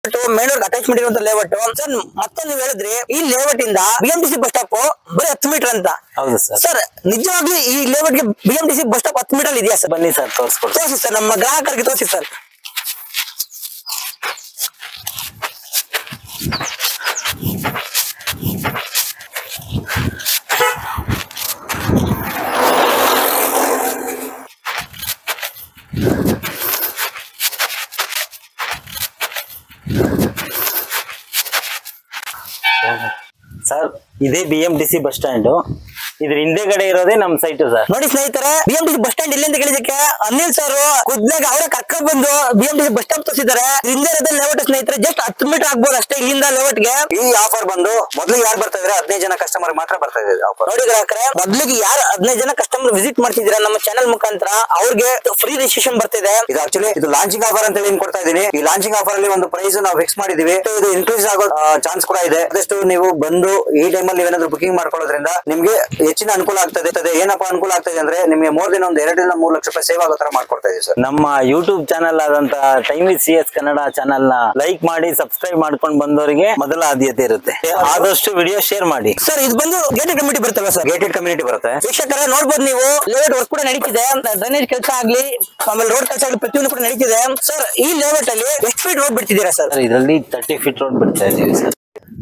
Main road attachment ಇರುವಂತ layout sir ಮತ್ತೊಂದು ನೀವು ಹೇಳಿದ್ರಿ ಈ ಲೇಔಟ್ ಇಂದ ಬಿಎಂಟಿಸಿ ಬಸ್ ಸ್ಟಾಪ್ ಬರೀ ಹತ್ತು ಮೀಟರ್ ಅಂತ ಹೌದು ಸರ್ ಸರ್ ನಿಜವಾಗ್ಲೂ ಈ ಲೇಔಟ್ ಗೆ ಬಿಎಂಟಿಸಿ ಬಸ್ ಸ್ಟಾಪ್ ಹತ್ತು ಮೀಟರ್ ಇದೆಯಾ ಸರ್ ಬನ್ನಿ ಸರ್ ತೋರಿಸ್ಕೊಡ್ತೀನಿ ತೋರಿಸಿ ಸರ್ ನಮ್ಮ ಗ್ರಾಹಕರಿಗೆ ತೋರಿಸಿ ಸರ್ ಸರ್ ಇದೇ B M T C bus stand ಇದ್ರ ಹಿಂದೆಗಡೆ ಇರೋದೇ ನಮ್ ಸೈಟ್ ಸರ್ ನೋಡಿ ಸ್ನೇಹಿತರೆ ಬಿಎಂಟಿಸಿ ಬಸ್ ಸ್ಟ್ಯಾಂಡ್ ಇಲ್ಲಿ ಅಂತ ಕೇಳಿದಕ್ಕೆ ಅನಿಲ್ ಸರ್ ಖುದ್ದಾಗಿ ಅವರೇ ಕರ್ಕೊಂಡ್ ಬಂದು ಬಿಎಂಟಿಸಿ ಬಸ್ ಸ್ಟಾಪ್ ತೋರಿಸಿದ್ದಾರೆ ಹಿಂದೆ ಇರೋದೇ ಲೇಔಟ್ ಸ್ನೇಹಿತರೆ ಜಸ್ಟ್ ಹತ್ತು ಮೀಟರ್ ಆಗ್ಬೋದು ಅಷ್ಟೇ ಇಲ್ಲಿಂದ ಲೇಔಟ್ ಗೆ ಈ ಆಫರ್ ಬಂದು ಮೊದಲು ಯಾರು ಬರ್ತಾ ಇದ್ರೆ ಹದಿನೈದು ಜನ ಕಸ್ಟಮರ್ ಮಾತ್ರ ಬರ್ತಾ ಇದೆ ಆಫರ್ ನೋಡಿ ಗ್ರಾಹಕರೇ ಮೊದ್ಲಿಗೆ ಯಾರು ಹದಿನೈದು ಜನ ಕಸ್ಟಮರ್ ವಿಸಿಟ್ ಮಾಡ್ತಿದ್ದೀರಾ ನಮ್ಮ ಚಾನಲ್ ಮುಖಾಂತರ ಅವ್ರಿಗೆ ಫ್ರೀ ರಿಜಿಸ್ಟ್ರೇಷನ್ ಬರ್ತಿದೆ ಇದು ಆಕ್ಚುಲಿ ಇದು ಲಾಂಚಿಂಗ್ ಆಫರ್ ಅಂತ ಹೇಳಿ ಕೊಡ್ತಾ ಇದೀನಿ ಈ ಲಾಂಚಿಂಗ್ ಆಫರ್ ಅಲ್ಲಿ ಒಂದು ಪ್ರೈಸ್ ನಾವು ಫಿಕ್ಸ್ ಮಾಡಿದೀವಿ So, ಇದು ಇನ್ಕ್ರೀಸ್ ಆಗೋ ಚಾನ್ಸ್ ಕೂಡ ಇದೆ ಆದಷ್ಟು ನೀವು ಬಂದು ಈ ಟೈಮಲ್ಲಿ ನೀವೇನಾದ್ರೂ ಬುಕಿಂಗ್ ಮಾಡ್ಕೊಳ್ಳೋದ್ರಿಂದ ನಿಮ್ಗೆ ಹೆಚ್ಚಿನ ಅನುಕೂಲ ಆಗ್ತದೆ ಅದೇ ಏನಪ್ಪಾ ಅನುಕೂಲ ಆಗ್ತದೆ ಅಂದ್ರೆ ನಿಮ್ಗೆ ಮೂರ್ ದಿನ ಒಂದು ಎರಡರಿಂದ ಮೂರು ಲಕ್ಷ ರೂಪಾಯಿ ಸೇವ್ ಆಗೋ ತರ ಮಾಡ್ಕೊಡ್ತಾ ಇದೀವಿ ಸರ್ ನಮ್ಮ ಯೂಟ್ಯೂಬ್ ಚಾನಲ್ ಆದಂತ time with C S Kannada channel ನ ಲೈಕ್ ಮಾಡಿ ಸಬ್ಸ್ಕ್ರೈಬ್ ಮಾಡ್ಕೊಂಡು ಬಂದವರಿಗೆ ಮೊದಲ ಆದ್ಯತೆ ಇರುತ್ತೆ ಆದಷ್ಟು ವಿಡಿಯೋ ಶೇರ್ ಮಾಡಿ ಸರ್ ಇದು ಬಂದು ಗೇಟೆಡ್ ಕಮಿಟಿ ಬರ್ತಲ್ಲ ಸರ್ ಗೇಟೆಡ್ ಕಮ್ಯುನಿಟಿ ಬರುತ್ತೆ ವೀಕ್ಷಕರೇ ನೋಡ್ಬೋದು ನೀವು ಲೇಔಟ್ ವರ್ಕ್ ಕೂಡ ನಡೀತಿದೆ ಡ್ರೈನೇಜ್ ಕೆಲಸ ಆಗ್ಲಿ ಆಮೇಲೆ ರೋಡ್ ಕೆಲಸ ಆಗ್ಲಿ ಪ್ರತಿಯೊಂದು ಕೂಡ ನಡೀತಿದೆ ಸರ್ ಈ ಲೇಔಟ್ ಅಲ್ಲಿ ಎಷ್ಟು ಫೀಟ್ ರೋಡ್ ಬಿಡ್ತಿದ್ದೀರಾ ಸರ್ ಸರ್ ಇದರಲ್ಲಿ ತರ್ಟಿ ಫೀಟ್ ರೋಡ್ ಬಿಡ್ತಾ ಇದೀವಿ ಸರ್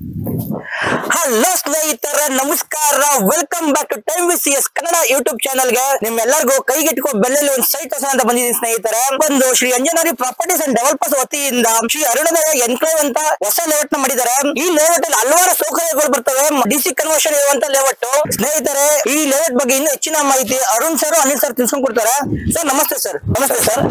ಹಲೋ ಸ್ನೇಹಿತರ ನಮಸ್ಕಾರ welcome back to time with S Kannada YouTube channel ಗೆ ನಿಮ್ಮೆಲ್ಲರಿಗೂ ಕೈಗೆಟ್ಕೋ ಬೆಲ್ಲಲ್ಲಿ ಒಂದು ಸೈಟ್ ಹೊಸ ಅಂತ ಬಂದಿದ್ದೀನಿ ಸ್ನೇಹಿತರೆ ಒಂದು Shri Anjanari properties and developers ವತಿಯಿಂದ ಶ್ರೀ ಅರುಣೋದಯ ಎನ್ಕ್ಲೇವ್ ಅಂತ ಹೊಸ ಲೇಔಟ್ ನ ಮಾಡಿದ್ದಾರೆ ಈ ಲೇಔಟ್ ಅಲ್ಲಿ ಹಲವಾರು ಸೌಕರ್ಯಗಳು ಬರ್ತವೆ ಡಿಸಿ ಕನ್ವರ್ಷನ್ ಇರುವಂತ ಲೇಔಟ್ ಸ್ನೇಹಿತರೆ ಈ ಲೇಔಟ್ ಬಗ್ಗೆ ಇನ್ನೂ ಹೆಚ್ಚಿನ ಮಾಹಿತಿ ಅರುಣ್ ಸರ್ ಅನಿಲ್ ಸರ್ ತಿಳ್ಸ್ಕೊಂಡ್ ಕೊಡ್ತಾರೆ ಸರ್ ನಮಸ್ತೆ ಸರ್ ನಮಸ್ತೆ ಸರ್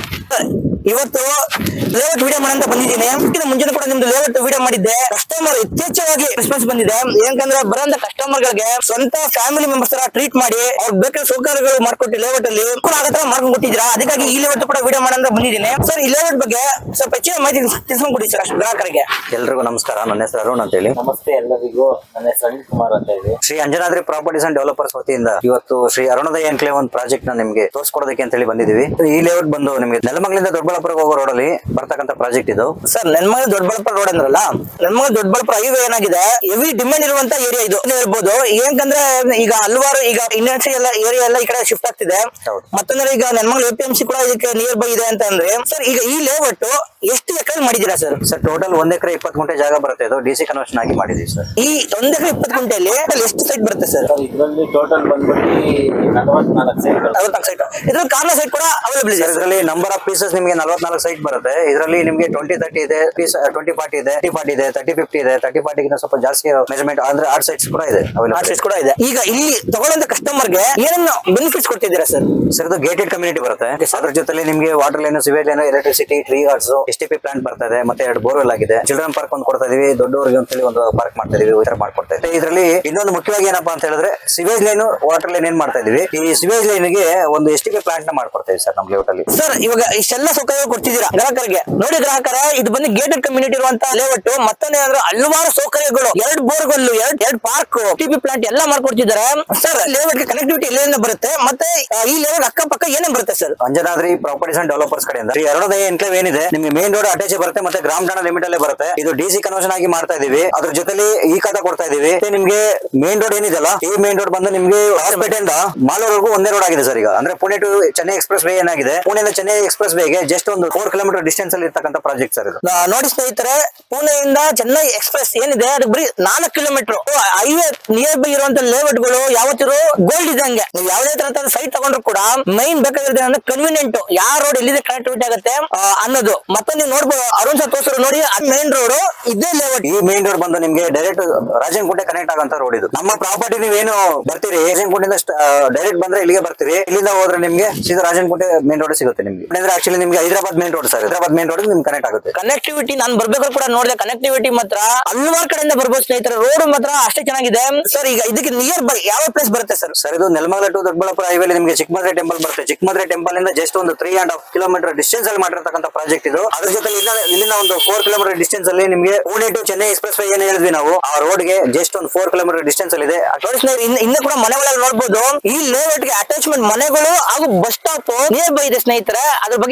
ಇವತ್ತು ಲೇಔಟ್ ವಿಡಿಯೋ ಮಾಡಂತ ಬಂದಿದ್ದೀನಿ ಇದಕ್ಕಿಂತ ಮುಂಚೆ ಕೂಡ ನಿಮ್ದು ಲೇಔಟ್ ವಿಡಿಯೋ ಮಾಡಿದ್ದೆ ಕಸ್ಟಮರ್ ಯಥೇಚ್ಛವಾಗಿ ರೆಸ್ಪಾನ್ಸ್ ಬಂದಿದೆ ಏನಂದ್ರೆ ಬರೋಂತ ಕಸ್ಟಮರ್ ಗಳಿಗೆ ಸ್ವಂತ ಫ್ಯಾಮಿಲಿ ಮೆಂಬರ್ಸ್ ತರ ಟ್ರೀಟ್ ಮಾಡಿ ಅವ್ರ ಬೇಕಾದ ಸೌಕರ್ಯಗಳು ಮಾಡ್ಕೊಟ್ಟು ಲೇಔಟ್ ಅಲ್ಲಿ ಕೂಡ ಆಗೋ ತರ ಮಾಡ್ಕೊಂಡು ಕೊಟ್ಟಿದ್ದೀರಾ ಅದಕ್ಕಾಗಿ ಈ ಲೇಔಟ್ ಕೂಡ ವಿಡಿಯೋ ಮಾಡಂತ ಬಂದಿದ್ದೀನಿ ಸರ್ ಈ ಲೇಔಟ್ ಬಗ್ಗೆ ಸ್ವಲ್ಪ ಹೆಚ್ಚಿನ ಮಾಹಿತಿ ತಿಳ್ಸ್ಕೊಂಡ್ ಕೊಡಿ ಸರ್ ಅಷ್ಟು ಗ್ರಾಹಕರಿಗೆ ಎಲ್ರಿಗೂ ನಮಸ್ಕಾರ ನನ್ನ ಹೆಸರು ಅರುಣ್ ಅಂತ ಹೇಳಿ ನಮಸ್ತೆ ಎಲ್ಲರಿಗೂ ನನ್ನ ಹೆಸರು ಅನಿಲ್ ಕುಮಾರ್ ಅಂತ ಹೇಳಿ Shri Anjanadri properties and developers ವತಿಯಿಂದ ಇವತ್ತು ಶ್ರೀ ಅರುಣೋದಯ ಎನ್ಕ್ಲೇವ್ ಒಂದು ಪ್ರಾಜೆಕ್ಟ್ ನ ನಿಮಗೆ ತೋರಿಸ್ಕೊಡೋದಕ್ಕೆ ಅಂತ ಹೇಳಿ ಬಂದಿದ್ದೀವಿ ಈ ಲೇಔಟ್ ಬಂದು ನಿಮಗೆ ನೆಲಮಂಗಲಿಂದ ದೊಡ್ಡಬಳ್ಳಾಪುರ ಹೋಗೋ ರೋಡ್ ಅಲ್ಲಿ ಬರ್ತಕ್ಕಂಥ ಪ್ರಾಜೆಕ್ಟ್ ಇದು ಸರ್ ನೆನ್ಮಗ ದೊಡ್ಡಬಳ್ಳಾಪುರ ರೋಡ್ ಅಂದ್ರಲ್ಲ ನೆನ್ಮಗ ದೊಡ್ಡಬಳ್ಳಾಪುರ ಹೈವೇ ಏನಾಗಿದೆ ಹೆವಿ ಡಿಮ್ಯಾಂಡ್ ಇರುವಂತ ಏರಿಯಾ ಇದು ಅಂತ ಹೇಳ್ಬೋದು ಏನಂದ್ರೆ ಈಗ ಹಲವಾರು ಈಗ ಇಂಡಸ್ಟ್ರಿ ಎಲ್ಲ ಏರಿಯಾ ಎಲ್ಲ ಈ ಕಡೆ ಶಿಫ್ಟ್ ಆಗ್ತಿದೆ ಹೌದು. ಮತ್ತಂದ್ರೆ ಈಗ Nelamangala A P M C ಕೂಡ ಇದಕ್ಕೆ ನಿಯರ್ ಬೈ ಇದೆ ಅಂತ ಅಂದ್ರೆ ಸರ್ ಈಗ ಈ ಲೇಔಟ್ ಎಷ್ಟು ಎಕರೆ ಮಾಡಿದ್ದೀರಾ ಸರ್ ಸರ್ ಟೋಟಲ್ ಒಂದ್ ಎಕರೆ ಇಪ್ಪತ್ತು ಗುಂಟೆ ಜಾಗ ಬರುತ್ತೆ ಇದು ಡಿ ಸಿ ಕನ್ವರ್ಷನ್ ಆಗಿ ಮಾಡಿದೀವಿ ಸರ್ ಈ ಒಂದ್ ಎಕರೆ ಇಪ್ಪತ್ತು ಗುಂಟೆಯಲ್ಲಿ total ಎಷ್ಟು ಸೈಟ್ ಬರುತ್ತೆ ಸರ್ ಸರ್ ಇದರಲ್ಲಿ ಟೋಟಲ್ ಬಂದ್ಬಿಟ್ಟು ನಲವತ್ನಾಲ್ಕು ಸೈಟ್ ಅರವತ್ನಾಲ್ಕು ಸೈಟ್ ಇದ್ರಲ್ಲಿ ಕಾರ್ನ ಸೈಟ್ ಕೂಡ ಅವೈಲೇಬಲ್ ಇದೆ ಸರ್ ಇದರಲ್ಲಿ ನಂಬರ್ ಆಫ್ ಪೀಸಸ್ ನಿಮಗೆ ನಲವತ್ನಾಲ್ಕು ಸೈಟ್ ಬರುತ್ತೆ ಇದರಲ್ಲಿ ನಿಮಗೆ ಟ್ವೆಂಟಿ ತರ್ಟಿ ಇದೆ ಪೀಸ್ ಟ್ವೆಂಟಿ ಫಾರ್ಟಿ ಇದೆ ತರ್ಟಿ ಫಾರ್ಟಿ ಇದೆ ತರ್ಟಿ ಫಿಫ್ಟಿ ಇದೆ ತರ್ಟಿ ಫಾರ್ಟಿಗಿಂತ ಸ್ವಲ್ಪ ಜಾಸ್ತಿ ಮೆಜರ್ಮೆಂಟ್ ಅಂದ್ರೆ ಆರ್ ಸೈಟ್ಸ್ ಕೂಡ ಇದೆ ಕಾರ್ನ available. ಸೈಟ್ ಕೂಡ ಇದೆ ಈಗ ಇಲ್ಲಿ ತಗೊಳ್ಳೋಂತ ಕಸ್ಟಮರ್ಗೆ ಏನನ್ನು ಬೆನಿಫಿಟ್ಸ್ ಕೊಡ್ತಿದ್ದೀರಾ ಸರ್ ಸರ್ ಇದು ಗೇಟೆಡ್ ಕಮ್ಯುನಿಟಿ ಬರುತ್ತೆ ಅದ್ರ ಜೊತೆಲಿ ನಿಮಗೆ water line sewage line electricity tree guards S T P plant ಬರ್ತಾ ಇದೆ ಮತ್ತೆ ಎರಡು ಬೋರ್ವೆಲ್ ಆಗಿದೆ ಚಿಲ್ಡ್ರನ್ ಪಾರ್ಕ್ ಒಂದು ಕೊಡ್ತಾ ಇದೀವಿ ದೊಡ್ಡವರಿಗೆ ಅಂತೇಳಿ ಒಂದು ಪಾರ್ಕ್ ಮಾಡ್ತಾ ಇದೀವಿ ಈ ತರ ಮಾಡ್ಕೊಡ್ತಾ ಇದ್ದೀವಿ ಇದರಲ್ಲಿ ಇನ್ನೊಂದು ಮುಖ್ಯವಾಗಿ ಏನಪ್ಪಾ ಅಂತ ಹೇಳಿದ್ರೆ ಸಿವೇಜ್ ಲೈನ್ ವಾಟರ್ ಲೈನ್ ಏನ್ ಮಾಡ್ತಾ ಇದೀವಿ ಈ ಸಿವೇಜ್ ಲೈನ್ ಗೆ ಒಂದು ಎಸ್ ಟಿ ಪಿ ಪ್ಲಾಂಟ್ ನ ಮಾಡ್ಕೊಡ್ತಾ ಇದೀವಿ ಸರ್ ನಮ್ಮ ಲೇಔಟ್ ಅಲ್ಲಿ ಸರ್ ಇವಾಗ ಇಷ್ಟೆಲ್ಲ ಸೌಕರ್ಯ ಕೊಡ್ತಿದ್ದೀರಾ ಗ್ರಾಹಕರಿಗೆ ನೋಡಿ ಗ್ರಾಹಕರ ಇದು ಬಂದು ಗೇಟೆಡ್ ಕಮ್ಯುನಿಟಿ ಇರುವಂತ ಲೇಔಟ್ ಮತ್ತೊಂದು ಅಂದ್ರೆ ಹಲವಾರು ಸೌಕರ್ಯಗಳು ಎರಡು ಬೋರ್ಗಳು ಎರಡ್ ಎರಡ್ ಪಾರ್ಕ್ ಟಿಪಿ ಪ್ಲಾಂಟ್ ಎಲ್ಲ ಮಾಡ್ಕೊಡ್ತಿದ್ದಾರೆ ಸರ್ ಲೇಔಟ್ ಕನೆಕ್ಟಿವಿಟಿ ಎಲ್ಲಿಂದ ಬರುತ್ತೆ ಮತ್ತೆ ಆ, ಈ ಲೇಔಟ್ ಅಕ್ಕಪಕ್ಕ ಏನೇನ್ ಬರುತ್ತೆ sir Anjanadri properties and developers ಕಡೆಯಿಂದ ಈ ಅರುಣೋದಯ ಎನ್ಕ್ಲೇವ್ ಏನಿದೆ ನಿಮಗೆ ಮೇನ್ ರೋಡ್ ಅಟ್ಯಾಚ್ ಬರುತ್ತೆ ಮತ್ತೆ ಗ್ರಾಮ್ ಠಾಣಾ ಲಿಮಿಟ್ ಅಲ್ಲೇ ಬರುತ್ತೆ ಇದು ಡಿ ಸಿ ಕನ್ವರ್ಷನ್ ಆಗಿ ಮಾಡ್ತಾ ಇದೀವಿ ಅದ್ರ ಜೊತೆಲಿ ಈ ಖಾತಾ ಕೊಡ್ತಾ ಇದೀವಿ ಮತ್ತೆ ನಿಮ್ಗೆ ಮೇನ್ ರೋಡ್ ಏನಿದೆಲ್ಲ ಈ ಮೇನ್ ರೋಡ್ ಬಂದು ನಿಮ್ಗೆ ಹಾಸ್ಪೇಟೆಯಿಂದ ಮಾಲೂರ್ವರೆಗೂ ಒಂದೇ ರೋಡ್ ಆಗಿದೆ ಸರ್ ಈಗ ಅಂದ್ರೆ Pune to Chennai expressway ಏನಾಗಿದೆ ಪುಣೆಯಿಂದ ಚೆನ್ನೈ ಎಕ್ಸ್ಪ್ರೆಸ್ ವೇಗೆ ಜಸ್ಟ್ ಒಂದು ಫೋರ್ ಕಿಲೋಮೀಟರ್ ಡಿಸ್ಟೆನ್ಸ್ ಅಲ್ಲಿ ಇರ್ತಕ್ಕಂಥ ಪ್ರಾಜೆಕ್ಟ್ ಸರ್ ಇದು ಆ, ನೋಡಿ ಸ್ನೇಹಿತರೆ ಪುಣೆಯಿಂದ ಚೆನ್ನೈ ಎಕ್ಸ್ಪ್ರೆಸ್ ಏನಿದೆ ಅದು ಬರೀ ನಾಲ್ಕು ಕಿಲೋಮೀಟರ್ ಹೈವೇ ನಿಯರ್ ಬೈ ಇರುವಂತ ಲೇಔಟ್ ಗಳು ಯಾವತ್ತಿರು ಗೋಲ್ಡ್ ಇದ್ದಂಗೆ ನೀವು ಯಾವುದೇ ತರ ಸೈಟ್ ತಗೊಂಡ್ರು ಕೂಡ ಮೈನ್ ಬೇಕಾಗಿರೋದು ಅಂದ್ರೆ ಕನ್ವೀನಿಯಂಟ್ ಯಾವ ರೋಡ್ ಎಲ್ಲಿದೆ ಕನೆಕ್ಟಿವಿಟಿ ಆಗುತ್ತೆ ಆ, ಅನ್ನೋದು ಮತ್ತೆ ನೀವು ನೋಡ್ಬೋದು ಅರುಣ್ ಸರ್ ತೋರ್ಸರು ನೋಡಿ ಮೈನ್ ರೋಡ್ ಇದೇ ಲೇಔಟ್ ಈ ಮೇನ್ ರೋಡ್ ಬಂದು ನಿಮ್ಗೆ ಡೈರೆಕ್ಟ್ ರಾಜನಕೋಟೆ ಕನೆಕ್ಟ್ ಆಗಂತ ರೋಡ್ ಇದು ನಮ್ಮ ಪ್ರಾಪರ್ಟಿ ನೀವೇನು ಬರ್ತೀರಿ ರಾಜನಕೋಟೆಯಿಂದ ಡೈರೆಕ್ಟ್ ಬಂದ್ರೆ ಇಲ್ಲಿಗೆ ಬರ್ತೀರಿ ಇಲ್ಲಿಂದ ಹೋದ್ರೆ ನಿಮ್ಗೆ ಸೀದಾ ರಾಜನಕೋಟೆ ಮೇನ್ ರೋಡ್ ಸಿಗುತ್ತೆ ನಿಮ್ಗೆ ಅಂದ್ರೆ ಆಕ್ಚುಲಿ ನಿಮ್ಗೆ Hyderabad main road sir Hyderabad main road ನಿಮ್ಗೆ ಕನೆಕ್ಟ್ ಆಗುತ್ತೆ ಕನೆಕ್ಟಿವಿಟಿ ನಾನು ಬರ್ಬೇಕಾದ್ರೆ ಕೂಡ ನೋಡಿದೆ ಕನೆಕ್ಟಿವಿಟಿ ಮಾತ್ರ ಹಲವಾರು ಕಡೆಯಿಂದ ಬರ್ಬೋದು ಸ್ನೇಹಿತರೆ ರೋಡ್ ಮಾತ್ರ ಅಷ್ಟೇ ಚೆನ್ನಾಗಿದೆ ಸರ್ ಈಗ ಇದಕ್ಕೆ ನಿಯರ್ ಬೈ ಯಾವ ಪ್ಲೇಸ್ ಬರುತ್ತೆ ಸರ್ ಸರ್ ಇದು ನೆಲಮಂಗಲ ಟು ದೊಡ್ಡಬಳ್ಳಾಪುರ ಹೈವೇಲಿ ನಿಮ್ಗೆ ಚಿಕ್ಕಮದ್ರೆ ಟೆಂಪಲ್ ಬರುತ್ತೆ ಚಿಕ್ಕಮದ್ರೆ ಟೆಂಪಲ್ ಇಂದ ಜಸ್ಟ್ ಒಂದು three and half kilometre distance ಅಲ್ಲಿ ಮಾಡಿರ್ತಕ್ಕಂಥ ಪ್ರಾಜೆಕ್ಟ್ ಇದು ಅದ್ರ ಜೊತೆ ಇಲ್ಲಿಂದ ಇಲ್ಲಿಂದ ಒಂದು ಫೋರ್ ಕಿಲೋಮೀಟರ್ ಡಿಸ್ಟೆನ್ಸ್ ಅಲ್ಲಿ ನಿಮ್ಗೆ Pune to Chennai expressway ಏನ್ ಹೇಳಿದ್ವಿ ನಾವು ಆ ರೋಡ್ ಗೆ ಜಸ್ಟ್ ಒಂದು ಫೋರ್ ಕಿಲೋಮೀಟರ್ ಡಿಸ್ಟೆನ್ಸ್ ಅಲ್ಲಿ ಇದೆ ನೋಡಿ ಸ್ನೇಹಿತರೆ ಇನ್ನು ಇನ್ನು ಕೂಡ ಮನೆಗಳಲ್ಲಿ ನೋಡ್ಬೋದು ಈ ಲೇಔಟ್ ಗೆ ಅಟ್ಯಾಚ್ಮೆಂಟ್ ಮನೆಗಳು ಹಾಗೂ ಬಸ್ ಸ್ಟಾಪ್ ನಿಯರ್ ಬೈ ಇದೆ ಸ್ನೇಹಿತರೆ ಅದ್ರ ಬಗ್ಗೆ ಇನ್ನು ಹೆಚ್ಚಿನ ಮಾಹಿತಿ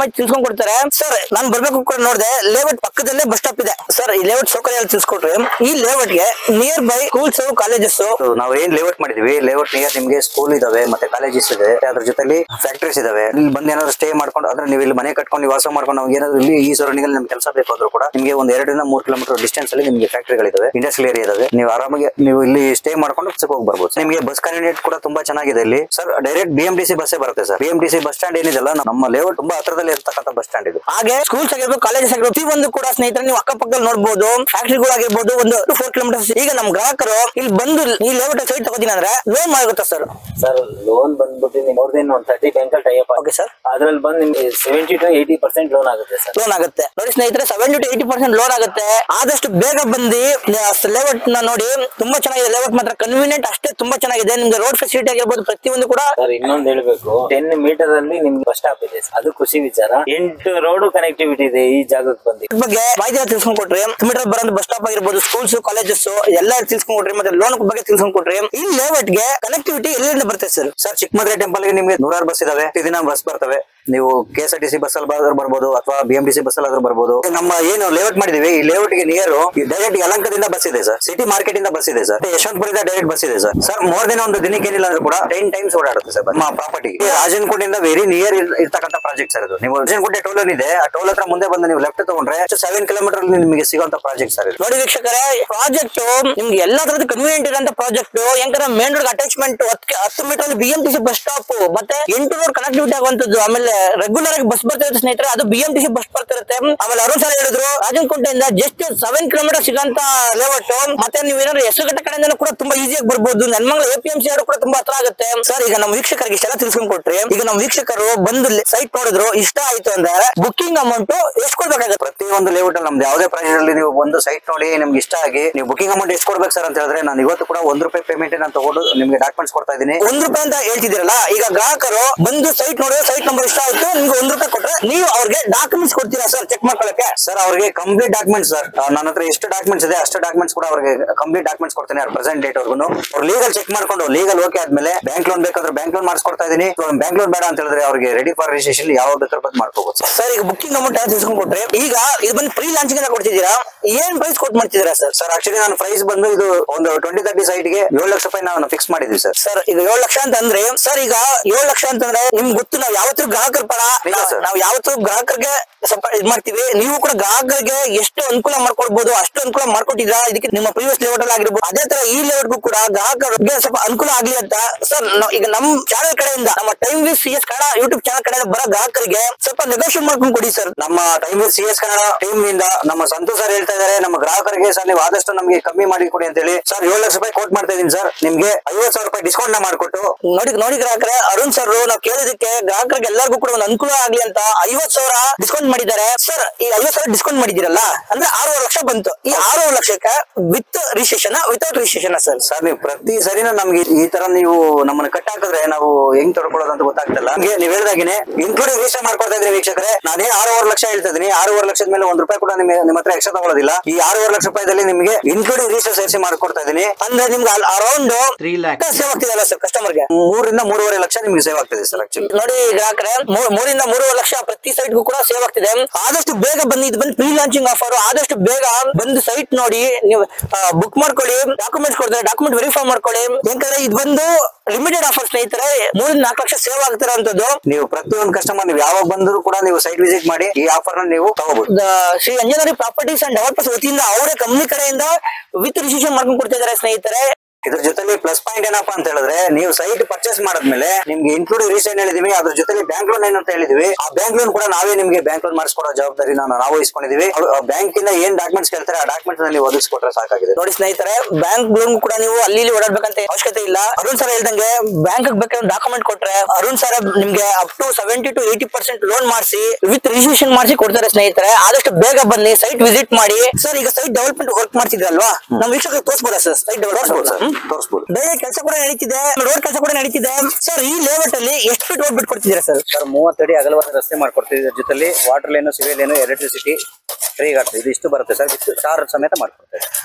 ಮಾಹಿತಿ ತಿಳ್ಸ್ಕೊಂಡ್ ಕೊಡ್ತಾರೆ ಸರ್ ನಾನ್ ಬರ್ಬೇಕು ಕೂಡ ನೋಡಿದೆ ಲೇಔಟ್ ಪಕ್ಕದಲ್ಲೇ ಬಸ್ ಸ್ಟಾಪ್ ಇದೆ ಸರ್ ಈ ಲೇಔಟ್ ಸೌಕರ್ಯ ಎಲ್ಲ ತಿಳ್ಸ್ಕೊಟ್ರಿ ಈ ಲೇಔಟ್ ಗೆ nearby schools colleges So, ನಾವು ಏನ್ ಲೇಔಟ್ ಮಾಡಿದೀವಿ ಲೇಔಟ್ ನಿಯರ್ ನಿಮ್ಗೆ ಸ್ಕೂಲ್ ಇದಾವೆ ಮತ್ತೆ ಕಾಲೇಜಸ್ ಇದೆ ಅದ್ರ ಜೊತೆಲಿ ಫ್ಯಾಕ್ಟರೀಸ್ ಇದಾವೆ ಇಲ್ಲಿ ಬಂದ್ ಏನಾದ್ರು ಸ್ಟೇ ಮಾಡ್ಕೊಂಡು ಅಂದ್ರೆ ನೀವು ಇಲ್ಲಿ ಮನೆ ಕಟ್ಕೊಂಡು ನೀವು ವಾಸ ಮಾಡ್ಕೊಂಡು ನಾವು ಏನಾದ್ರು ಇಲ್ಲಿ ಈ ಸರೌಂಡಿಂಗ್ ಅಲ್ಲಿ ನಮ್ಗೆ ಕೆಲಸ ಬೇಕಾದ್ರೂ ಕೂಡ ನಿಮ್ಗೆ ಒಂದ್ ಎರಡರಿಂದ ಮೂರ್ ಕಿಲೋಮೀಟರ್ ಡಿಸ್ಟೆನ್ಸ್ ಅಲ್ಲಿ ನಿಮ್ಗೆ ಫ್ಯಾಕ್ಟರಿಗಳಿದಾವೆ ಇಂಡಸ್ಟ್ರಿಯಲ್ ಏರಿಯಾ ಇದಾವೆ ನೀವು ಆರಾಮಾಗಿ ನೀವು ಇಲ್ಲಿ ಸ್ಟೇ ಮಾಡ್ಕೊಂಡು ಹೋಗಿ ಬರ್ಬೋದು ನಿಮಗೆ ಬಸ್ ಕನ್ವೀನಿಯಂಟ್ ಕೂಡ ತುಂಬಾ ಚೆನ್ನಾಗಿದೆ ಇಲ್ಲಿ sir direct B M T C ಬಸ್ಸೇ ಬರುತ್ತೆ sir B M T C bus stand ಏನಿದೆಲ್ಲ ನಮ್ಮ ಲೇಔಟ್ ತುಂಬಾ ಹತ್ರದಲ್ಲಿ ಇರ್ತಕ್ಕಂಥ ಬಸ್ ಸ್ಟ್ಯಾಂಡ್ ಇದು ಹಾಗೆ ಸ್ಕೂಲ್ಸ್ ಆಗಿರ್ಬೋದು ಕಾಲೇಜಸ್ ಆಗಿರ್ಬೋದು ಪ್ರತಿಯೊಂದು ಕೂಡ ಸ್ನೇಹಿತರೆ ನೀವು ಅಕ್ಕಪಕ್ಕದಲ್ಲಿ ನೋಡಬಹುದು ಫ್ಯಾಕ್ಟ್ರಿಗಳಾಗಿರ್ಬೋದು ಒಂದು ಫೋರ್ ಕಿಲೋಮೀಟರ್ಸ್ ಈಗ ನಮ್ ಗ್ರಾಹಕರು ಇಲ್ಲಿ ಬಂದು ಈ ಲೇಔಟ್ ಸೈಟ್ ತಗೋತೀನಿ ಅಂದ್ರೆ ಲೋನ್ ಮಾಡುತ್ತಾ ಸರ್ ಸರ್ ಲೋನ್ ಬಂದ್ಬಿಟ್ಟು ಮೋರ್ ದೆನ್ ಒಂದು thirty bank tie up okay sir ಅದ್ರಲ್ಲಿ ಬಂದು ನಿಮ್ಗೆ seventy to eighty percent loan ಆಗುತ್ತೆ ಸರ್ ಲೋನ್ ಆಗುತ್ತೆ ನೋಡಿ ಸ್ನೇಹಿತರೆ seventy to eighty percent loan ಆಗುತ್ತೆ ಆದಷ್ಟು ಬೇಗ ಬಂದು ಲೇಔಟ್ ನ ನೋಡಿ ತುಂಬಾ ಚೆನ್ನಾಗಿದೆ ಲೇಔಟ್ ಮಾತ್ರ ಕನ್ವೀನಿಯಂಟ್ ಅಷ್ಟೇ ತುಂಬಾ ಚೆನ್ನಾಗಿದೆ ನಿಮ್ಗೆ ರೋಡ್ ಫೆಸಿಲಿಟಿ ಆಗಿರ್ಬೋದು ಪ್ರತಿಯೊಂದು ಕೂಡ ಸರ್ ಇನ್ನೊಂದು ಹೇಳ್ಬೇಕು ಟೆನ್ ಮೀಟರ್ ಅಲ್ಲಿ ನಿಮ್ಗೆ ಬಸ್ ಸ್ಟಾಪ್ ಇದೆ sir. ಅದು ಖುಷಿ ವಿಚಾರ ಎಂಟು ರೋಡ್ ಕನೆಕ್ಟಿವಿಟಿ ಇದೆ ಈ ಜಾಗಕ್ಕೆ ಬಂದು ಇದ್ರ ಬಗ್ಗೆ ಮಾಹಿತಿ ಎಲ್ಲ ತಿಳ್ಸ್ಕೊಂಡ್ ಕೊಟ್ರಿ ಮೀಟರ್ ಬರೋ ಬಸ್ ಸ್ಟಾಪ್ ಆಗಿರ್ಬೋದು ಸ್ಕೂಲ್ಸ್ ಕಾಲೇಜಸ್ ಎಲ್ಲ ತಿಳ್ಸ್ಕೊಂಡ್ ಕೊಟ್ರಿ ಮತ್ತೆ ಲೋನ್ ಬಗ್ಗೆ ತಿಳ್ಸ್ಕೊಂಡ್ ಕೊಟ್ರಿ ಈ ಲೇಔಟ್ ಗೆ ಕನೆಕ್ಟಿವಿಟಿ ಎಲ್ಲಿಂದ ಬರುತ್ತೆ ಸರ್ ಸರ್ ಚಿಕ್ಕಮದ್ರೆ ಟೆಂಪಲ್ ಗೆ ನಿಮ್ಗೆ ನೂರಾರು ಬಸ್ ಇದಾವೆ ದಿನ ಬಸ್ ಬರ್ತವೆ ನೀವು K S R T C bus ಅಲ್ಲಿ ಆದ್ರೂ ಬರ್ಬೋದು ಅಥವಾ B M T C bus ಅಲ್ಲಿ ಆದ್ರೂ ಬರ್ಬೋದು ನಮ್ಮ ಏನು ಲೇಔಟ್ ಮಾಡಿದೀವಿ ಈ ಲೇಔಟ್ ಗೆ ನಿಯರ್ ಡೈರೆಕ್ಟ್ ಯಲಂಕದಿಂದ ಬಸ್ ಇದೆ ಸರ್ ಸಿಟಿ ಮಾರ್ಕೆಟ್ ಇಂದ ಬಸ್ ಇದೆ ಸರ್ ಯಶವಂತಪುರದಿಂದ ಡೈರೆಕ್ಟ್ ಬಸ್ ಇದೆ ಸರ್ ಸರ್ ಮೋರ್ ದಿನ ಒಂದು ದಿನಕ್ಕೆ ಏನಿಲ್ಲ ಅಂದ್ರೂ ಕೂಡ ಟೆನ್ ಟೈಮ್ಸ್ ಓಡಾಡುತ್ತೆ ಸರ್ ನಮ್ಮ ಪ್ರಾಪರ್ಟಿ ರಾಜನಕೋಟೆಯಿಂದ ವೆರಿ ನಿಯರ್ ಇರ್ತಕ್ಕಂಥ ಪ್ರಾಜೆಕ್ಟ್ ಸರ್ ಇದು ನೀವು ರಾಜನಕೋಟೆ ಟೋಲ್ ಇದೆ ಆ ಟೋಲ್ ಹತ್ರ ಮುಂದೆ ಬಂದು ನೀವು ಲೆಫ್ಟ್ ತಗೊಂಡ್ರೆ ಸೆವೆನ್ ಕಿಲೋಮೀಟರ್ ನಿಮಗೆ ಸಿಗುವಂತ ಪ್ರಾಜೆಕ್ಟ್ ಸರ್ ಇದು ನೋಡಿ ವೀಕ್ಷಕರೇ ಪ್ರಾಜೆಕ್ಟ್ ನಿಮ್ಗೆ ಎಲ್ಲಾ ತರದ ಕನ್ವೀನಿಯಂಟ್ ಇರೋಂತ ಪ್ರಾಜೆಕ್ಟ್ ಯಾಕಂದ್ರೆ ಮೇನ್ ರೋಡ್ ಅಟ್ಯಾಚ್ಮೆಂಟ್ ಹತ್ತು ಮೀಟರ್ ಅಲ್ಲಿ B M T C bus stop ಮತ್ತೆ ಎಂಟು ರೋಡ್ ಕನೆಕ್ಟಿವಿಟಿ ಆಗುವಂತದ್ದು ಆಮೇಲೆ ರೆಗ್ಯುಲರ್ ಆಗಿ ಬಸ್ ಬರ್ತಿರುತ್ತೆ ಸ್ನೇಹಿತರೆ ಅದು B M T C bus ಬರ್ತಿರುತ್ತೆ ಆಮೇಲೆ ಅರುಣ್ ಸರ್ ಹೇಳಿದ್ರು ರಾಜನಕೋಟೆಯಿಂದ ಜಸ್ಟ್ ಸೆವೆನ್ ಕಿಲೋಮೀಟರ್ ಸಿಗಂತ ಲೇಔಟ್ ಮತ್ತೆ ನೀವು ಏನಾದ್ರು ಹೆಸರುಘಟ್ಟ ಕಡೆಯಿಂದ ಕೂಡ ತುಂಬಾ ಈಸಿಯಾಗಿ ಬರ್ಬೋದು Nelamangala A P M C ಕೂಡ ತುಂಬಾ ಹತ್ರ ಆಗುತ್ತೆ ಸರ್ ಈಗ ನಮ್ಮ ವೀಕ್ಷಕರಿಗೆ ಇಷ್ಟೆಲ್ಲ ತಿಳ್ಸ್ಕೊಂಡ್ ಕೊಟ್ರಿ ಈಗ ನಮ್ಮ ವೀಕ್ಷಕರು ಬಂದು ಸೈಟ್ ನೋಡಿದ್ರು ಇಷ್ಟ ಆಯ್ತು ಅಂದ್ರೆ ಬುಕಿಂಗ್ ಅಮೌಂಟ್ ಎಷ್ಟು ಕೊಡ್ಬೇಕಾಗತ್ತೆ ಪ್ರತಿಯೊಂದು ಲೇಔಟ್ ಅಲ್ಲಿ ನಮ್ದು ಯಾವುದೇ ಪ್ರಾಜೆಕ್ಟ್ ಅಲ್ಲಿ ನೀವು ಒಂದು ಸೈಟ್ ನೋಡಿ ನಿಮ್ಗೆ ಇಷ್ಟ ಆಗಿ ನೀವು ಬುಕಿಂಗ್ ಅಮೌಂಟ್ ಎಷ್ಟು ಕೊಡ್ಬೇಕು ಸರ್ ಅಂತ ಹೇಳಿದ್ರೆ ನಾನು ಇವತ್ತು ಕೂಡ ಒಂದು ರೂಪಾಯಿ ಪೇಮೆಂಟ್ ನಾನು ತಗೊಂಡು ನಿಮ್ಗೆ ಡಾಕ್ಯುಮೆಂಟ್ಸ್ ಕೊಡ್ತಾ ಇದ್ದೀನಿ ಒಂದ್ ರೂಪಾಯಿ ಅಂತ ಹೇಳ್ತಿದ್ದೀರಲ್ಲ ಈಗ ಗ್ರಾಹಕರು ಬಂದು ಸೈಟ್ ನೋಡಿದ್ರೆ ಸೈಟ್ ನಂಬರ್ ಇಷ್ಟ ಆಯ್ತು ನಿಮ್ಗೆ ಒಂದ್ ರೂಪಾಯಿ ಕೊಟ್ರೆ ನೀವು ಅವ್ರಿಗೆ ಡಾಕ್ಯುಮೆಂಟ್ಸ್ ಕೊಡ್ತೀರಾ ಸರ್ ಚೆಕ್ ಮಾಡ್ಕೊಳಕ್ಕೆ ಸರ್ ಅವ್ರಿಗೆ ಕಂಪ್ಲೀಟ್ ಡಾಕ್ಯುಮೆಂಟ್ಸ್ ಸರ್ ನನ್ನ ಹತ್ರ ಎಷ್ಟು ಡಾಕ್ಯುಮೆಂಟ್ಸ್ ಇದೆ ಅಷ್ಟು ಡಾಕ್ಯುಮೆಂಟ್ಸ್ ಕೂಡ ಅವ್ರಿಗೆ ಕಂಪ್ಲೀಟ್ ಡಾಕ್ಯುಮೆಂಟ್ಸ್ ಕೊಡ್ತೀನಿ ಪ್ರೆಸೆಂಟ್ ಡೇಟ್ ವರ್ಗು ಅವ್ರು ಲೀಗಲ್ ಚೆಕ್ ಮಾಡ್ಕೊಂಡು ಲೀಗಲ್ ಓಕೆ ಆದ್ಮೇಲೆ ಬ್ಯಾಂಕ್ ಲೋನ್ ಬೇಕಾದ್ರೆ ಬ್ಯಾಂಕ್ ಲೋನ್ ಮಾಡಿಸ್ಕೊಡ್ತಾ ಇದೀನಿ ಬ್ಯಾಂಕ್ ಲೋನ್ ಬೇಡ ಅಂತ ಹೇಳಿದ್ರೆ ಅವ್ರಿಗೆ ರೆಡಿ ಫಾರ್ ರಿಜಿಸ್ಟ್ರೇಷನ್ ಯಾವ ಬೇಕಾದ್ರೆ ಬಂದು ಮಾಡ್ಕೋಬಹುದು ಸರ್ ಸರ್ ಈಗ ಬುಕಿಂಗ್ ಅಮೌಂಟ್ ಯಾವ ತಿಳ್ಸ್ಕೊಂಡ್ ಕೊಟ್ರೆ ಈಗ ಇದು ಬಂದು ಫ್ರೀ ಲಾಂಚಿಂಗ್ ಅಂತ ಕೊಡ್ತಿದ್ದೀರಾ ಏನ್ ಪ್ರೈಸ್ ಕೊಟ್ಟು ಮಾಡ್ತಿದ್ದೀರಾ ಸರ್ ಸರ್ ಆಕ್ಚುಲಿ ನಾನು ಪ್ರೈಸ್ ಬಂದು ಇದು ಒಂದು ಟ್ವೆಂಟಿ ತರ್ಟಿ ಸೈಟ್ಗೆ ಏಳು ಲಕ್ಷ ರೂಪಾಯಿ ನಾವು ಫಿಕ್ಸ್ ಮಾಡಿದ್ವಿ ಸರ್ ಸರ್ ಈಗ ಏಳು ಲಕ್ಷ ಅಂತ ಅಂದ್ರೆ ಸರ್ ಈಗ ಏಳು ಲಕ್ಷ ಅಂತಂದ್ರೆ ನಿಮ್ಗೆ ಗೊತ್ತು ನಾವು ಯಾವತ್ತೂ ಗ್ರಾಹಕರ ಪರ ಇಲ್ಲ sir. ನಾವು ಯಾವತ್ತೂ ಗ್ರಾಹಕರಿಗೆ ಸ್ವಲ್ಪ ಇದ್ ಮಾಡ್ತೀವಿ ನೀವು ಕೂಡ ಗ್ರಾಹಕರಿಗೆ ಎಷ್ಟು ಅನುಕೂಲ ಮಾಡ್ಕೊಡ್ಬೋದು ಅಷ್ಟು ಅನುಕೂಲ ಮಾಡ್ಕೊಟ್ಟಿದ್ರ ಇದಕ್ಕೆ ನಿಮ್ಮ ಪ್ರೀವಿಯಸ್ ಲೇಔಟ್ ಅಲ್ಲಿ ಆಗಿರ್ಬೋದು ಅದೇ ತರ ಈ ಲೇಔಟ್ಗೂ ಕೂಡ ಗ್ರಾಹಕರಿಗೆ ಸ್ವಲ್ಪ ಅನುಕೂಲ ಆಗ್ಲಿ ಅಂತ ಸರ್ ಈಗ ನಮ್ ಚಾನಲ್ ಕಡೆಯಿಂದ ನಮ್ಮ time with C S Kannada YouTube channel ಕಡೆಯಿಂದ ಬರೋ ಗ್ರಾಹಕರಿಗೆ ಸ್ವಲ್ಪ ನೆಗೋಷಿಯೇಟ್ ಮಾಡ್ಕೊಂಡು ಕೊಡಿ ಸರ್ ನಮ್ಮ time C S Kannada team ನಿಂದ ನಮ್ಮ ಸಂತೋಷ್ ಸರ್ ಹೇಳ್ತಾ ಇದಾರೆ ನಮ್ಮ ಗ್ರಾಹಕರಿಗೆ ಸರ್ ನೀವು ಆದಷ್ಟು ನಮಗೆ ಕಮ್ಮಿ ಮಾಡಿ ಕೊಡಿ ಅಂತ ಹೇಳಿ ಸರ್ ಏಳು ಲಕ್ಷ ರೂಪಾಯಿ ಕೋಟ್ ಮಾಡ್ತಾ ಇದೀನಿ ಸರ್ ನಿಮ್ಗೆ ಐವತ್ತು ಸಾವಿರ ರೂಪಾಯಿ ಡಿಸ್ಕೌಂಟ್ ನ ಮಾಡಿಕೊಟ್ಟು ನೋಡಿ ನೋಡಿ ಗ್ರಾಹಕರೇ ಅರುಣ್ ಸರ್ ನಾವು ಕೇಳಿದಕ್ಕೆ ಗ್ರಾಹಕರಿಗೆ ಎಲ್ಲರಿಗೂ ಕೂಡ ಒಂದು ಅನುಕೂಲ ಆಗ್ಲಿ ಅಂತ ಐವತ್ ಸಾವಿರ ಡಿಸ್ಕೌಂಟ್ ಮಾಡಿದ್ದಾರೆ ಸರ್ ಈ ಐವತ್ ಸಾವಿರ ಡಿಸ್ಕೌಂಟ್ ಮಾಡಿದಿರಲ್ಲ ಅಂದ್ರೆ ಆರೂವರೆ ಲಕ್ಷ ಬಂತು ಈ ಆರೂವರೆ ಲಕ್ಷಕ್ಕೆ with registration without registration sir sir ನೀವು ಪ್ರತಿ ಸರಿನೂ ನಮ್ಗೆ ಈ ತರ ನೀವು ನಮ್ಮನ್ನ ಕಟ್ ಹಾಕಿದ್ರೆ ನಾವು ಹೆಂಗ್ ತೊಡ್ಕೊಳ್ಳೋದು ಅಂತ ಗೊತ್ತಾಗ್ತಿಲ್ಲ ನಮ್ಗೆ ನೀವ್ ಹೇಳ್ದಾಗಿನೇ ಇನ್ಕ್ಲೂಡಿಂಗ್ ರಿಜಿಸ್ಟರ್ ಮಾಡ್ಕೊಡ್ತಾ ಇದ್ರಿ ವೀಕ್ಷಕರೇ ನಾನೇ ಆರೂವರೆ ಲಕ್ಷ ಹೇಳ್ತಾ ಇದೀನಿ ಆರೂವರೆ ಲಕ್ಷದ ಮೇಲೆ ಒಂದ್ ರೂಪಾಯಿ ಕೂಡ ನಿಮಗೆ ನಿಮ್ಮ ಹತ್ರ ಎಕ್ಸ್ಟ್ರಾ ತಗೊಳ್ಳೋದಿಲ್ಲ ಈ ಆರೂವರೆ ಲಕ್ಷ ರೂಪಾಯಿದಲ್ಲಿ ನಿಮಗೆ ಇನ್ಕ್ಲೂಡಿಂಗ್ ರಿಜಿಸ್ಟರ್ ಸೇರಿಸಿ ಮಾಡ್ಕೊಡ್ತಾ ಇದೀನಿ ಅಂದ್ರೆ ನಿಮ್ಗೆ ಅರೌಂಡ್ ತ್ರೀ ಲ್ಯಾಕ್ ಸೇವ್ ಆಗ್ತಿದಲ್ಲ ಸರ್ ಕಸ್ಟಮರ್ಗೆ ಮೂರಿಂದ ಮೂರುವರೆ ಲಕ್ಷ ನಿಮ್ಗೆ ಸೇವ್ ಆಗ್ತದೆ ಸರ್ ಆಕ್ಚುಲಿ ನೋಡಿ ಗ್ರಾಹಕರೇ ಮೂ- ಮೂರಿಂದ ಮೂರುವರೆ ಲಕ್ಷ ಪ್ರತಿ ಸೈಟ್ಗೂ ಕೂಡ ಸೇವ್ ಆಗ್ತಿದೆ ಆದಷ್ಟು ಬೇಗ ಬನ್ನಿ ಇದು ಬಂದು ಪ್ರೀ ಲಾಂಚಿಂಗ್ ಆಫರ್ ಆದಷ್ಟು ಬೇಗ ಬಂದು ಸೈಟ್ ನೋಡಿ ನೀವು ಬುಕ್ ಮಾಡ್ಕೊಳ್ಳಿ ಡಾಕ್ಯುಮೆಂಟ್ಸ್ ಕೊಡ್ತಾರೆ ಡಾಕ್ಯುಮೆಂಟ್ ವೆರಿಫೈ ಮಾಡ್ಕೊಳ್ಳಿ ಯಾಕಂದ್ರೆ ಇದು ಬಂದು ಲಿಮಿಟೆಡ್ ಆಫರ್ ಸ್ನೇಹಿತರೆ ಮೂರಿಂದ ನಾಲ್ಕು ಲಕ್ಷ ಸೇವ್ ಆಗ್ತಿರೋಂಥದ್ದು ನೀವು ಪ್ರತಿಯೊಂದು ಕಸ್ಟಮರ್ ನೀವು ಯಾವಾಗ ಬಂದರೂ ಕೂಡ ನೀವು ಸೈಟ್ ವಿಸಿಟ್ ಮಾಡಿ ಈ ಆಫರ್ ನ ನೀವು ತಗೋಬಹುದು ದ- Shri Anjanari properties and developers ವತಿಯಿಂದ ಅವರೇ ಕಂಪ್ನಿ ಕಡೆಯಿಂದ ವಿತ್ ರಿಜಿಸ್ಟ್ರೇಷನ್ ಮಾಡ್ಕೊಂಡು ಕೊಡ್ತಿದ್ದಾರೆ ಸ್ನೇಹಿತರೆ ಇದ್ರ ಜೊತೆಲಿ ಪ್ಲಸ್ ಪಾಯಿಂಟ್ ಏನಪ್ಪಾ ಅಂತ ಹೇಳಿದ್ರೆ ನೀವು ಸೈಟ್ ಪರ್ಚೇಸ್ ಮಾಡಿದ್ಮೇಲೆ ನಿಮ್ಗೆ ಇನ್ಕ್ಲೂಡಿಂಗ್ ರಿಜಿಸ್ಟ್ರೇಷನ್ ಹೇಳಿದೀವಿ ಅದ್ರ ಜೊತೆಲಿ ಬ್ಯಾಂಕ್ ಲೋನ್ ಏನು ಅಂತ ಹೇಳಿದೀವಿ ಆ ಬ್ಯಾಂಕ್ ಲೋನ್ ಕೂಡ ನಾವೇ ನಿಮ್ಗೆ ಬ್ಯಾಂಕ್ ಲೋನ್ ಮಾಡಿಸ್ಕೊಡೋ ಜವಾಬ್ದಾರಿ ನಾವು ನಾವು ವಹಿಸ್ಕೊಂಡಿದೀವಿ ಬ್ಯಾಂಕ್ ಇಂದ ಏನ್ ಡಾಕ್ಯುಮೆಂಟ್ಸ್ ಕೇಳ್ತಾರೆ ಆ ಡಾಕ್ಯುಮೆಂಟ್ಸ್ ನೀವು ಒದಗಿಸ್ಕೊಟ್ರೆ ಸಾಕಾಗಿದೆ ನೋಡಿ ಸ್ನೇಹಿತರೆ ಬ್ಯಾಂಕ್ ಲೋನ್ ಕೂಡ ನೀವು ಅಲ್ಲಿ ಇಲ್ಲಿ ಓಡಾಡ್ಬೇಕಂತ ಅವಶ್ಯಕತೆ ಇಲ್ಲ ಅರುಣ್ ಸರ್ ಹೇಳ್ದಂಗೆ ಬ್ಯಾಂಕ್ ಬೇಕಾದ್ರೆ ಡಾಕ್ಯುಮೆಂಟ್ ಕೊಟ್ರೆ ಅರುಣ್ ಸರ್ ನಿಮ್ಗೆ up to seventy to eighty percent loan ಮಾಡಿಸಿ ವಿತ್ ರಿಜಿಸ್ಟ್ರೇಷನ್ ಮಾಡಿಸಿ ಕೊಡ್ತಾರೆ ಸ್ನೇಹಿತರೆ ಆದಷ್ಟು ಬೇಗ ಬನ್ನಿ ಸೈಟ್ ವಿಸಿಟ್ ಮಾಡಿ ಸರ್ ಈಗ ಸೈಟ್ ಡೆವಲಪ್ಮೆಂಟ್ ವರ್ಕ್ ಮಾಡ್ತಿದ್ರಲ್ವಾ ನಮ್ಮ ವೀಕ್ಷಕರಿಗೆ ತೋರಿಸ್ಬೋದಾ ಸರ್ ಸೈಟ್ ತೋರಿಸ್ಬೋದು ಸರ್ ಡೆವಲಪ್ಮೆಂಟ್ ತೋರಿಸ್ಬೋದು ಬೇರೆ ಕೆಲಸ ಕೂಡ ನಡೀತಿದೆ ರೋಡ್ ಕೆಲಸ ಕೂಡ ನಡೀತಿದೆ ಸರ್ ಈ ಲೇಔಟ್ ಅಲ್ಲಿ ಎಷ್ಟು ಫೀಟ್ ರೋಡ್ ಬಿಟ್ಕೊಡ್ತಿದ್ದೀರಾ ಸರ್ ಸರ್ ಮೂವತ್ತಡಿ ಅಗಲವಾದ ರಸ್ತೆ ಮಾಡ್ಕೊಡ್ತೀವಿ ಇದ್ರ ಜೊತೆಲಿ water line civil line electricity free ಆಗ್ತದೆ ಇದು ಇಷ್ಟು ಬರುತ್ತೆ ಸರ್ ಇಷ್ಟು ಚಾರ್ಜ್ ಸಮೇತ ಮಾಡ್ಕೊಡ್ತೇವೆ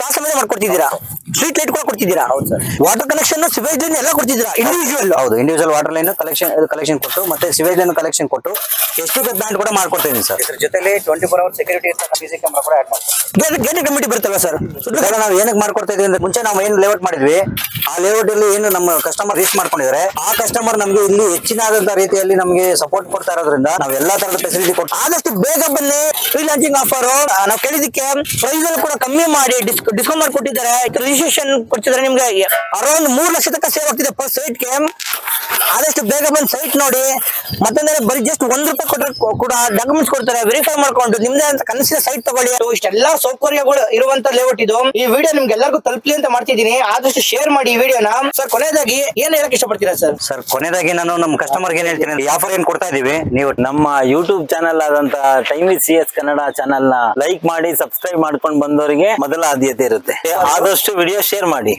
ಸ್ಟಾರ್ ಸಮೇತ ಮಾಡ್ಕೊಡ್ತಿದ್ದೀರಾ ಸ್ಟ್ರೀಟ್ ಲೈಟ್ ಕೂಡ ಕೊಡ್ತಿದ್ದೀರಾ ಹೌದು sir. Water connection sewage line ಎಲ್ಲ ಕೊಡ್ತಿದ್ದೀರಾ ಇಂಡಿವಿಜುವಲ್ ಹೌದು individual water line collection collection ಕೊಟ್ಟು ಮತ್ತೆ ಸಿವೇಜ್ ಲೈನ್ ಕಲೆಕ್ಷನ್ ಕೊಟ್ಟು ಎಷ್ಟು ಪ್ಲಾಂಟ್ ಕೂಡ ಮಾಡ್ಕೊಡ್ತೀನಿ ಸರ್ ಇದ್ರ ಜೊತೆಲಿ twenty four hour security CC camera ಕೂಡ ಆಡ್ ಮಾಡ್ತೀವಿ ಗೇಟ್ ಕಮಿಟಿ ಬರುತ್ತಲ್ವಾ ಸರ್ ಇವಾಗ ನಾವು ಏನಕ್ಕೆ ಮಾಡ್ಕೊಡ್ತಾ ಇದೀವಿ ಅಂದ್ರೆ ಮುಂಚೆ ನಾವು ಏನು ಲೇಔಟ್ ಮಾಡಿದ್ವಿ ಆ ಲೇಔಟ್ ಅಲ್ಲಿ ಏನು ನಮ್ಮ ಕಸ್ಟಮರ್ ರೀಚ್ ಮಾಡ್ಕೊಂಡಿದ್ದಾರೆ ಆ ಕಸ್ಟಮರ್ ನಮಗೆ ಇಲ್ಲಿ ಹೆಚ್ಚಿನಾದಂತ ರೀತಿಯಲ್ಲಿ ನಮಗೆ ಸಪೋರ್ಟ್ ಕೊಡ್ತಾ ಇರೋದ್ರಿಂದ ನಾವು ಎಲ್ಲಾ ತರದ ಫೆಸಿಲಿಟಿ ಕೊಟ್ಟು ಆದಷ್ಟು ಬೇಗ ಬನ್ನಿ ಫ್ರೀ ಲಾಂಚಿಂಗ್ ಆಫರ್ ನಾವು ಕೇಳಿದಕ್ಕೆ ಪ್ರೈಸ್ ಅಲ್ಲಿ ಕೂಡ ಕಮ್ಮಿ ಮಾಡಿ ಡಿಸ್ಕೌಂಟ್ ಮಾಡಿ ಕೊಟ್ಟಿದ್ದಾರೆ ರಿಜಿಸ್ಟ್ರೇಷನ್ ಕೊಡ್ತಿದ್ದಾರೆ ನಿಮ್ಗೆ ಅರೌಂಡ್ ಮೂರ್ ಲಕ್ಷ ತನಕ ಸೇವ್ ಆಗ್ತಿದೆ ಪರ್ ಸೈಟ್ ಗೆ ಆದಷ್ಟು ಬೇಗ ಬಂದು ಸೈಟ್ ನೋಡಿ ಮತ್ತಂದ್ರೆ ಬರೀ ಜಸ್ಟ್ ಒಂದ್ ರೂಪಾಯಿ ಕೊಟ್ಟರೆ ಕೂಡ ಡಾಕ್ಯುಮೆಂಟ್ಸ್ ಕೊಡ್ತಾರೆ ವೆರಿಫೈ ಮಾಡ್ಕೊಂಡು ನಿಮ್ದೇ ಅಂತ ಕನಸಿನ ಸೈಟ್ ತಗೊಳ್ಳಿ ಇಷ್ಟೆಲ್ಲಾ ಸೌಕರ್ಯಗಳು ಇರುವಂತ ಲೇಔಟ್ ಇದು ಈ ವಿಡಿಯೋ ನಿಮ್ಗೆ ಎಲ್ಲರಿಗೂ ತಲುಪಲಿ ಅಂತ ಮಾಡ್ತಿದ್ದೀನಿ ಆದಷ್ಟು ಶೇರ್ ಮಾಡಿ ಈ ವಿಡಿಯೋನ ಸರ್ ಕೊನೆಯದಾಗಿ ಏನ್ ಹೇಳಕ್ ಇಷ್ಟಪಡ್ತೀರಾ ಸರ್ ಸರ್ ಕೊನೆಯದಾಗಿ ನಾನು ನಮ್ಮ ಕಸ್ಟಮರ್ಗೆ ಏನ್ ಹೇಳ್ತೀನಿ ಅಂದ್ರೆ, ಈ ಆಫರ್ ಏನ್ ಕೊಡ್ತಾ ಇದೀವಿ ನೀವು ನಮ್ಮ ಯೂಟ್ಯೂಬ್ ಚಾನಲ್ ಆದಂತ time with C S Kannada channel ನ ಲೈಕ್ ಮಾಡಿ ಸಬ್ಸ್ಕ್ರೈಬ್ ಮಾಡ್ಕೊಂಡು ಬಂದವರಿಗೆ ಮೊದಲ ಆದ್ಯತೆ ಇರುತ್ತೆ ಆದಷ್ಟು ವಿಡಿಯೋ ಶೇರ್ ಮಾಡಿ